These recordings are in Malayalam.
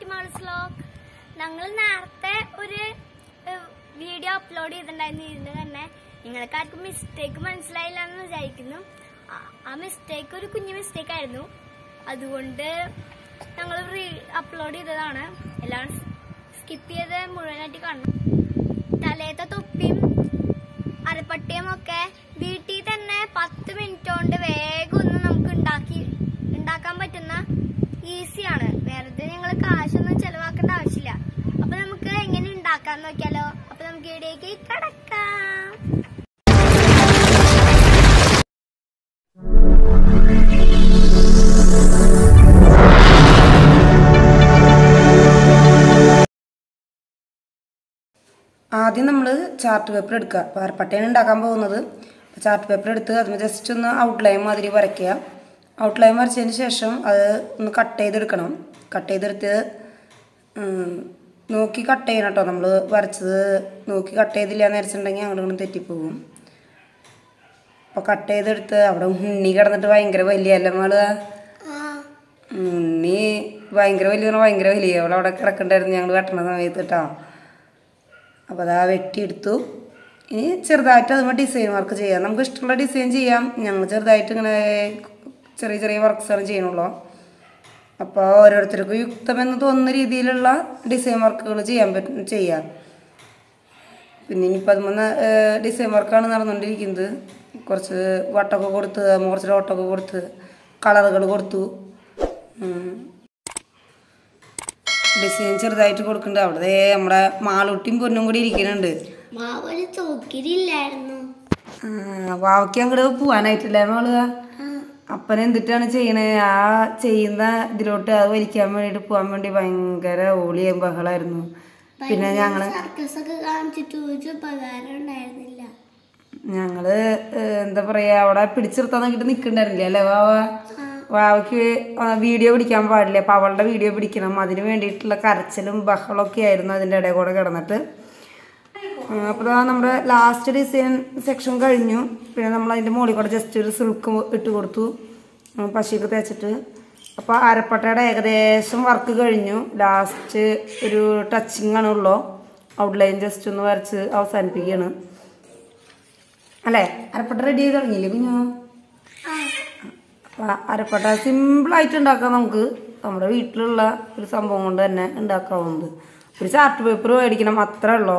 ടു മോൾസ് വ്ലോഗ് ഞങ്ങൾ നേരത്തെ ഒരു വീഡിയോ അപ്ലോഡ് ചെയ്തിട്ടുണ്ടായിരുന്നു ഇതിന്റെ തന്നെ നിങ്ങൾക്ക് ആർക്കും മിസ്റ്റേക്ക് മനസ്സിലായില്ല എന്ന് വിചാരിക്കുന്നു ആ- ആ മിസ്റ്റേക്ക് ഒരു കുഞ്ഞു മിസ്റ്റേക്ക് ആയിരുന്നു അതുകൊണ്ട് ഞങ്ങൾ അപ്ലോഡ് ചെയ്തതാണ് എല്ലാവരും സ്കിപ്പ് ചെയ്ത് മുഴുവനായിട്ട് കാണണം തലേത്തെ തൊപ്പിയും അരപ്പട്ടയും ഒക്കെ വീട്ടിൽ തന്നെ പത്ത് മിനിറ്റ് കൊണ്ട് വേഗം ഒന്ന് നമുക്ക് ഉണ്ടാക്കി ഉണ്ടാക്കാൻ പറ്റുന്ന ഈസിയാണ് വെറുതെ ഞങ്ങൾ കാശൊന്നും ചെലവാക്കേണ്ട ആവശ്യമില്ല അപ്പൊ നമുക്ക് എങ്ങനെ ഉണ്ടാക്കാൻ നോക്കിയാലോ അപ്പൊ നമുക്ക് ഇവിടേക്ക് കടക്കാം ആദ്യം നമ്മൾ ചാർട്ട് പേപ്പർ എടുക്കുക പാർപ്പട്ടയാണ് ഉണ്ടാക്കാൻ പോകുന്നത് ചാർട്ട് പേപ്പർ എടുത്ത് അതിന് ജസ്റ്റ് ഒന്ന് ഔട്ട്ലൈൻ മാതിരി വരയ്ക്കുക ഔട്ട്ലൈൻ വരച്ചതിന് ശേഷം അത് ഒന്ന് കട്ട് ചെയ്തെടുക്കണം കട്ട് ചെയ്തെടുത്ത് ഉം, നോക്കി കട്ട് ചെയ്യണം കേട്ടോ നമ്മൾ വരച്ചത് നോക്കി കട്ട് ചെയ്തില്ല എന്ന് വരച്ചിട്ടുണ്ടെങ്കിൽ അങ്ങോട്ട് ഇങ്ങോട്ട് തെറ്റിപ്പോകും അപ്പോൾ കട്ട് ചെയ്തെടുത്ത് അവിടെ ഉണ്ണി കിടന്നിട്ട് ഭയങ്കര വലിയല്ല നമ്മള് ഉണ്ണി ഭയങ്കര വലിയ ഭയങ്കര വലിയ അവൾ അവിടെ കിടക്കണ്ടായിരുന്നു ഞങ്ങൾ വെട്ടണ സമയത്ത് കേട്ടോ അപ്പോൾ അതാ വെട്ടിയെടുത്തു ഇനി ചെറുതായിട്ട് അതുമ്പോൾ ഡിസൈൻ വർക്ക് ചെയ്യാം നമുക്ക് ഇഷ്ടമുള്ള ഡിസൈൻ ചെയ്യാം ഞങ്ങൾ ചെറുതായിട്ട് ഇങ്ങനെ ചെറിയ ചെറിയ വർക്ക്സാണ് ചെയ്യണുള്ളൂ അപ്പോൾ ഓരോരുത്തർക്കും യുക്തമെന്ന് തോന്നുന്ന രീതിയിലുള്ള ഡിസൈൻ വർക്കുകൾ ചെയ്യാൻ പറ്റും ചെയ്യാം പിന്നെ ഇനിയിപ്പോൾ അതുമ്പോൾ ഡിസൈൻ വർക്കാണ് നടന്നുകൊണ്ടിരിക്കുന്നത് കുറച്ച് വട്ടമൊക്കെ കൊടുത്ത് അതുമ്മ കുറച്ച് ഓട്ടമൊക്കെ കൊടുത്ത് കളറുകൾ കൊടുത്തു ഉം. ഡിസൈൻ ചെറുതായിട്ട് കൊടുക്കുന്നുണ്ട് അവിടെ ദേ നമ്മുടെ മാളൂട്ടിയും പൊന്നും കൂടി ഇരിക്കുന്നുണ്ട് മാവൊരു തോക്കിരില്ലായിരുന്നു വാവയ്ക്ക് അങ്ങോട്ട് പോവാനായിട്ടില്ലേ മോള് അപ്പൻ എന്തിട്ടാണ് ചെയ്യണേ ആ ചെയ്യുന്ന ഇതിലോട്ട് അത് വലിക്കാൻ വേണ്ടിയിട്ട് പോകാൻ വേണ്ടി ഭയങ്കര ഓളിയും ബഹളായിരുന്നു പിന്നെ ഞങ്ങള് സർക്കസ് ഒക്കെ കാണിച്ചിട്ട് ഒരു ഉപകാരം ഉണ്ടായിരുന്നില്ല ഞങ്ങള് ഏഹ്, എന്താ പറയാ അവിടെ പിടിച്ചിർത്താൻ നോക്കിട്ട് നിക്കണ്ടായിരുന്നില്ല അല്ലേ വാവ വാവയ്ക്ക് വീഡിയോ പിടിക്കാൻ പാടില്ല അപ്പൊ അവളുടെ വീഡിയോ പിടിക്കണം അതിന് വേണ്ടിയിട്ടുള്ള കരച്ചിലും ബഹളമൊക്കെ ആയിരുന്നു അതിൻ്റെ ഇടയിൽ കൂടെ കിടന്നിട്ട് അപ്പോൾ നമ്മുടെ ലാസ്റ്റ് ഡിസൈൻ സെക്ഷൻ കഴിഞ്ഞു പിന്നെ നമ്മൾ അതിൻ്റെ മുകളിൽ കൂടെ ജസ്റ്റ് ഒരു സിൽക്ക് ഇട്ട് കൊടുത്തു ഉം, പശയൊക്കെ തേച്ചിട്ട് അപ്പോൾ അരപ്പട്ടയുടെ ഏകദേശം വർക്ക് കഴിഞ്ഞു ലാസ്റ്റ് ഒരു ടച്ചിങ് ആണ് ഉള്ളൂ ഔട്ട്ലൈൻ ജസ്റ്റ് ഒന്ന് വരച്ച് അവസാനിപ്പിക്കുകയാണ് അല്ലേ അരപ്പട്ട റെഡി ആയി തുടങ്ങിയില്ലേ കുഞ്ഞു അപ്പോൾ അരപ്പട്ട സിമ്പിളായിട്ട് ഉണ്ടാക്കാം നമുക്ക് നമ്മുടെ വീട്ടിലുള്ള ഒരു സംഭവം കൊണ്ട് തന്നെ ഉണ്ടാക്കാവുന്നത് ഒരു ചാർട്ട് പേപ്പർ മേടിക്കണം അത്രേ ഉള്ളൂ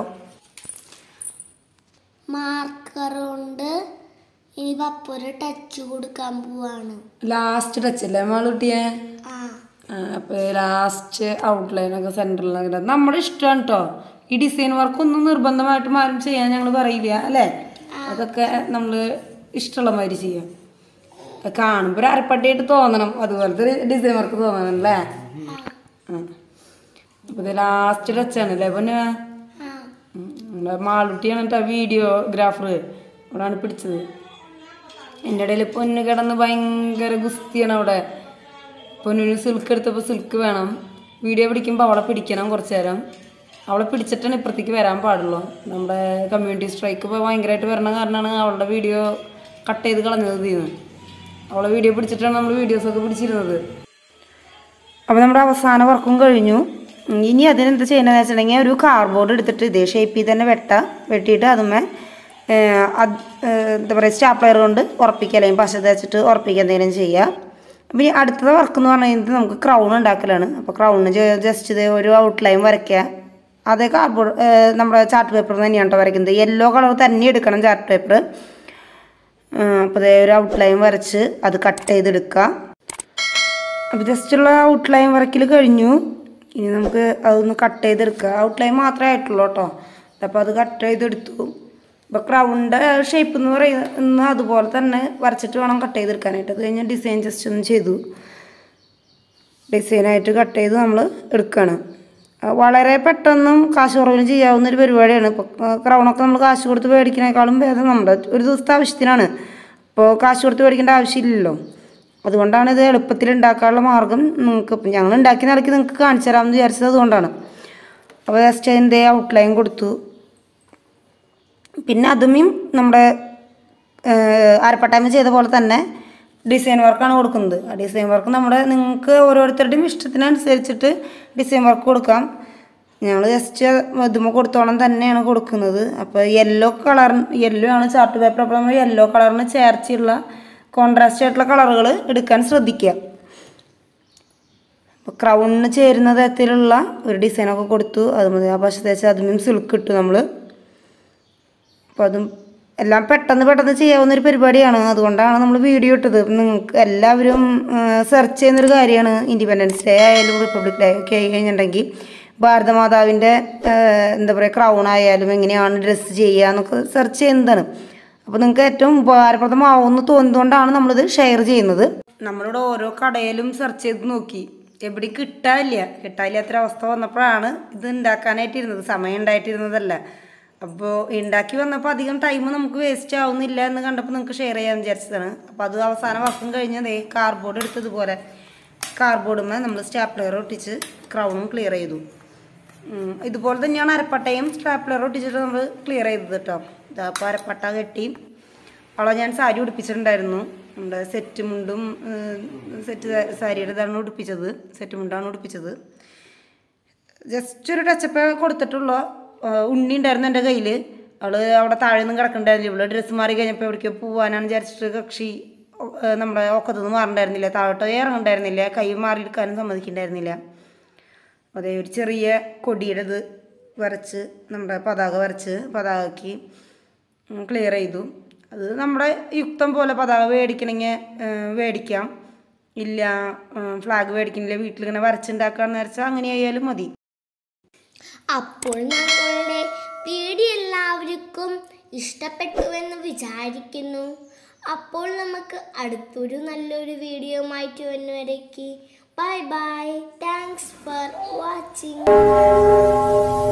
മാർക്കർ കൊണ്ട് ഇനി പപ്പൊരു ടച്ച് കൊടുക്കാൻ പോവാണ് ലാസ്റ്റ് ടച്ച് അല്ലേ മാളൂട്ടിയെ ആ അപ്പോൾ ലാസ്റ്റ് ഔട്ട്ലൈനൊക്കെ സെൻറ്ററിലൊക്കെ നമ്മുടെ ഇഷ്ടമാണ് കേട്ടോ ഈ ഡിസൈൻ വർക്ക് ഒന്നും നിർബന്ധമായിട്ടും ആരും ചെയ്യാൻ ഞങ്ങൾ പറയില്ല അല്ലേ അതൊക്കെ നമ്മൾ ഇഷ്ടമുള്ള മാതിരി ചെയ്യാം അത് കാണുമ്പോൾ ഒരു അരപ്പട്ടിയായിട്ട് തോന്നണം അതുപോലത്തെ ഡിസൈൻ വർക്ക് തോന്നണം അല്ലേ അപ്പോൾ ഇത് ലാസ്റ്റ് ടച്ചാണ് അല്ലേ പിന്നെ ആ നമ്മുടെ മാളുട്ടിയാണ് കേട്ടോ വീഡിയോഗ്രാഫർ അവിടെയാണ് പിടിച്ചത് എൻ്റെ ഇടയിൽ പൊന്ന് കിടന്ന് ഭയങ്കര ഗുസ്തിയാണ് അവിടെ പൊന്നിന് സിൽക്ക് എടുത്തപ്പോൾ സിൽക്ക് വേണം വീഡിയോ പിടിക്കുമ്പോൾ അവളെ പിടിക്കണം കുറച്ച് നേരം അവളെ പിടിച്ചിട്ടാണ് ഇപ്പുറത്തേക്ക് വരാൻ പാടുള്ളൂ നമ്മുടെ കമ്മ്യൂണിറ്റി സ്ട്രൈക്ക് ഇപ്പോൾ ഭയങ്കരമായിട്ട് വരണ കാരണമാണ് അവളുടെ വീഡിയോ കട്ട് ചെയ്ത് കളഞ്ഞത് തീന്ന് അവളെ വീഡിയോ പിടിച്ചിട്ടാണ് നമ്മൾ വീഡിയോസൊക്കെ പിടിച്ചിരുന്നത് അപ്പോൾ നമ്മുടെ അവസാന വർക്കും കഴിഞ്ഞു ഉം, ഇനി അതിനെന്ത് ചെയ്യണമെന്ന് വെച്ചിട്ടുണ്ടെങ്കിൽ ഒരു കാർഡ്ബോർഡ് എടുത്തിട്ട് ഇതേ ഷേപ്പിൽ തന്നെ വെട്ട വെട്ടിയിട്ട് അതുമേ ഏഹ്, അത് ഏഹ്, എന്താ പറയുക സ്റ്റാപ്ലർ കൊണ്ട് ഉറപ്പിക്കുക അല്ലെങ്കിൽ പശ തേച്ചിട്ട് ഉറപ്പിക്കുക എന്തെങ്കിലും ചെയ്യുക അപ്പം ഇനി അടുത്ത വർക്ക് എന്ന് പറഞ്ഞു കഴിഞ്ഞാൽ നമുക്ക് ക്രൗൺ ഉണ്ടാക്കലാണ് അപ്പോൾ ക്രൗണിന് ജസ്റ്റ് ഇത് ഒരു ഔട്ട്ലൈൻ വരയ്ക്കുക അത് കാർഡ്ബോർഡ് നമ്മുടെ ചാർട്ട് പേപ്പർ തന്നെയാണ് കേട്ടോ വരയ്ക്കുന്നത് യെല്ലോ കളർ തന്നെ എടുക്കണം ചാർട്ട് പേപ്പർ അപ്പോൾ ഇതേ ഒരു ഔട്ട്ലൈൻ വരച്ച് അത് കട്ട് ചെയ്തെടുക്കുക അപ്പോൾ ജസ്റ്റുള്ള ഔട്ട്ലൈൻ വരയ്ക്കൽ കഴിഞ്ഞു ഇനി നമുക്ക് അതൊന്ന് കട്ട് ചെയ്തെടുക്കുക ഔട്ട്ലൈൻ മാത്രമേ ആയിട്ടുള്ളൂ കേട്ടോ അപ്പോൾ അത് കട്ട് ചെയ്തെടുത്തു ഇപ്പോൾ ക്രൗണ്ട് ഷേപ്പ് എന്ന് പറയുന്ന അതുപോലെ തന്നെ വരച്ചിട്ട് വേണം കട്ട് ചെയ്തെടുക്കാനായിട്ട് അത് കഴിഞ്ഞ് ഡിസൈൻ ജസ്റ്റ് ഒന്ന് ചെയ്തു ഡിസൈനായിട്ട് കട്ട് ചെയ്ത് നമ്മൾ എടുക്കുകയാണ് ആ, വളരെ പെട്ടെന്നും കാശ് കുറവിന് ചെയ്യാവുന്ന ഒരു പരിപാടിയാണ് ഇപ്പോൾ ക്രൗണൊക്കെ നമ്മൾ കാശ് കൊടുത്ത് മേടിക്കുന്നതിനേക്കാളും ഭേദം നമ്മുടെ ഒരു ദിവസത്തെ ആവശ്യത്തിനാണ് ഇപ്പോൾ കാശ് കൊടുത്ത് മേടിക്കേണ്ട ആവശ്യമില്ലല്ലോ അതുകൊണ്ടാണ് ഇത് എളുപ്പത്തിൽ ഉണ്ടാക്കാനുള്ള മാർഗം നിങ്ങൾക്ക് ഇപ്പം ഞങ്ങൾ ഉണ്ടാക്കി നിലയ്ക്ക് നിങ്ങൾക്ക് കാണിച്ചു തരാമെന്ന് വിചാരിച്ചത് അതുകൊണ്ടാണ് അപ്പോൾ ജസ്റ്റ് അതിൻ്റെ ഔട്ട്ലൈൻ കൊടുത്തു പിന്നെ അതുമേയും നമ്മുടെ അരപ്പട്ടായ്മ ചെയ്ത പോലെ തന്നെ ഡിസൈൻ വർക്കാണ് കൊടുക്കുന്നത് ആ ഡിസൈൻ വർക്ക് നമ്മുടെ നിങ്ങൾക്ക് ഓരോരുത്തരുടെയും ഇഷ്ടത്തിനനുസരിച്ചിട്ട് ഡിസൈൻ വർക്ക് കൊടുക്കാം ഞങ്ങൾ ജസ്റ്റ് ഇതുമ്പോൾ കൊടുത്തോളം തന്നെയാണ് കൊടുക്കുന്നത് അപ്പോൾ യെല്ലോ കളർ യെല്ലോ ആണ് ചാർട്ട് പേപ്പർ അപ്പോൾ നമ്മൾ യെല്ലോ കളറിന് ചേർച്ചയുള്ള കോൺട്രാസ്റ്റ് ആയിട്ടുള്ള കളറുകൾ എടുക്കാൻ ശ്രദ്ധിക്കുക അപ്പോൾ ക്രൗണിന് ചേരുന്ന തരത്തിലുള്ള ഒരു ഡിസൈനൊക്കെ കൊടുത്തു അത് മതി ആ പശ തേച്ച് അതിനും സിൽക്ക് ഇട്ടു നമ്മൾ അപ്പോൾ അതും എല്ലാം പെട്ടെന്ന് പെട്ടെന്ന് ചെയ്യാവുന്ന ഒരു പരിപാടിയാണ് അതുകൊണ്ടാണ് നമ്മൾ വീഡിയോ ഇട്ടത് അപ്പം നിങ്ങൾക്ക് എല്ലാവരും സെർച്ച് ചെയ്യുന്നൊരു കാര്യമാണ് ഇൻഡിപെൻഡൻസ് ഡേ ആയാലും റിപ്പബ്ലിക് ഡേ ഒക്കെ ആയി കഴിഞ്ഞിട്ടുണ്ടെങ്കിൽ ഭാരതമാതാവിൻ്റെ എന്താ പറയുക ക്രൗൺ ആയാലും എങ്ങനെയാണ് ഡ്രസ്സ് ചെയ്യുക എന്നൊക്കെ സെർച്ച് ചെയ്യുന്നതാണ് അപ്പോൾ നിങ്ങൾക്ക് ഏറ്റവും ഉപകാരപ്രദമാവുമെന്ന് തോന്നുന്നതുകൊണ്ടാണ് നമ്മളിത് ഷെയർ ചെയ്യുന്നത് നമ്മളിവിടെ ഓരോ കടയിലും സെർച്ച് ചെയ്ത് നോക്കി എവിടെ കിട്ടാനില്ല കിട്ടാനില്ലാത്തൊരു അവസ്ഥ വന്നപ്പോഴാണ് ഇത് ഉണ്ടാക്കാനായിട്ടിരുന്നത് സമയം ഉണ്ടായിട്ടിരുന്നതല്ല അപ്പോൾ ഉണ്ടാക്കി വന്നപ്പോൾ അധികം ടൈം നമുക്ക് വേസ്റ്റ് ആവുന്നില്ല എന്ന് കണ്ടപ്പോൾ നിങ്ങൾക്ക് ഷെയർ ചെയ്യാൻ വിചാരിച്ചതാണ് അപ്പോൾ അത് അവസാന വർക്കും കഴിഞ്ഞതേ കാർഡ്ബോർഡ് എടുത്തതുപോലെ കാർഡ്ബോർഡുമ്മേ നമ്മൾ സ്റ്റാപ്ലെയർ ഒട്ടിച്ച് ക്രൗണും ക്ലിയർ ചെയ്തു ഉം, ഇതുപോലെ തന്നെയാണ് അരപ്പട്ടയും സ്റ്റാപ്ലെയർ ഒട്ടിച്ചിട്ട് നമ്മൾ ക്ലിയർ ചെയ്തത് കേട്ടോ ഇതാ അപ്പോൾ അരപ്പട്ട കെട്ടി അവളെ ഞാൻ സാരി ഉടുപ്പിച്ചിട്ടുണ്ടായിരുന്നു നമ്മുടെ സെറ്റ് മുണ്ടും സെറ്റ് സാരിയുടെ ഇതാണ് ഉടുപ്പിച്ചത് സെറ്റ് മുണ്ടാണ് ഉടുപ്പിച്ചത് ജസ്റ്റ് ഒരു ടച്ചപ്പ് കൊടുത്തിട്ടുള്ള ആ, ഉണ്ണി ഉണ്ടായിരുന്നു എൻ്റെ കയ്യിൽ അവള് അവിടെ താഴെ നിന്നും കിടക്കണ്ടായിരുന്നില്ല ഇവിടെ ഡ്രസ്സ് മാറി കഴിഞ്ഞപ്പോൾ എവിടേക്കോ പോവാനാണ് വിചാരിച്ചിട്ട് കക്ഷി ആ, നമ്മുടെ ഒക്കത്തുനിന്ന് മാറണ്ടായിരുന്നില്ല താഴോട്ട് ഇറങ്ങണ്ടായിരുന്നില്ല കൈ മാറിയെടുക്കാനും സമ്മതിക്കണ്ടായിരുന്നില്ല അതേ ഒരു ചെറിയ കൊടിയുടെ ഇത് വരച്ച് നമ്മുടെ പതാക വരച്ച് പതാകയ്ക്ക് ക്ലിയർ ചെയ്തു അത് നമ്മുടെ യുക്തം പോലെ പതാക മേടിക്കണമെങ്കിൽ മേടിക്കാം ഇല്ല ഫ്ലാഗ് മേടിക്കണില്ല വീട്ടിലിങ്ങനെ വരച്ചുണ്ടാക്കാന്ന് വെച്ചാൽ അങ്ങനെ ആയാലും മതി അപ്പോൾ ഞങ്ങളുടെ വീഡിയോ എല്ലാവർക്കും ഇഷ്ടപ്പെട്ടുവെന്ന് വിചാരിക്കുന്നു അപ്പോൾ നമുക്ക് അടുത്തൊരു നല്ലൊരു വീഡിയോ ആയിട്ട് വരുന്നവരേക്ക് bye bye thanks for watching